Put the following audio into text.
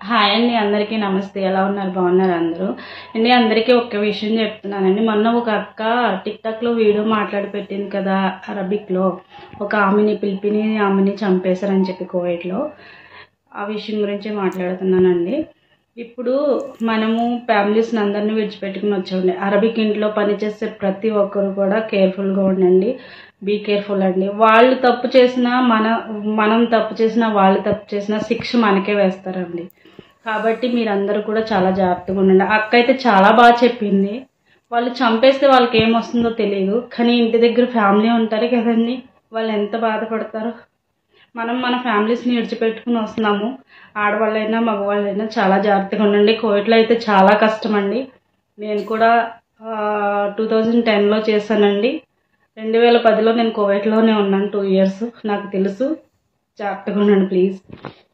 hi అండి అందరికీ నమస్తే ఎలా ఉన్నారు బాగున్నారు అందరూ అండి అందరికీ ఒక్క విషయం చెప్తున్నానండి మొన్న ఒక అక్క టిక్టాక్లో వీడియో మాట్లాడి పెట్టింది కదా అరబిక్లో ఒక ఆమెని పిలిపిని ఆమెని చంపేశారని చెప్పి కోవిడ్లో ఆ విషయం గురించి మాట్లాడుతున్నానండి ఇప్పుడు మనము ఫ్యామిలీస్ని అందరినీ విడిచిపెట్టుకుని వచ్చామండి అరబిక్ ఇంట్లో పనిచేసే ప్రతి ఒక్కరు కూడా కేర్ఫుల్గా ఉండండి బీ కేర్ఫుల్ అండి వాళ్ళు తప్పు చేసినా మన మనం తప్పు చేసినా వాళ్ళు తప్పు చేసినా శిక్ష మనకే వేస్తారండి కాబట్టి మీరందరూ కూడా చాలా జాగ్రత్తగా ఉండండి అక్క అయితే చాలా బాగా చెప్పింది వాళ్ళు చంపేస్తే వాళ్ళకి ఏమొస్తుందో తెలియదు కానీ ఇంటి దగ్గర ఫ్యామిలీ ఉంటారు కదండి వాళ్ళు ఎంత బాధపడతారో మనం మన ఫ్యామిలీస్ని విడిచిపెట్టుకుని వస్తున్నాము ఆడవాళ్ళైనా మగవాళ్ళైనా చాలా జాగ్రత్తగా ఉండండి కోవిడ్లో అయితే చాలా కష్టం అండి నేను కూడా టూ థౌజండ్ టెన్లో చేశానండి రెండు వేల పదిలో నేను కోవిడ్లోనే ఉన్నాను టూ ఇయర్స్ నాకు తెలుసు జాగ్రత్తగా ఉండండి ప్లీజ్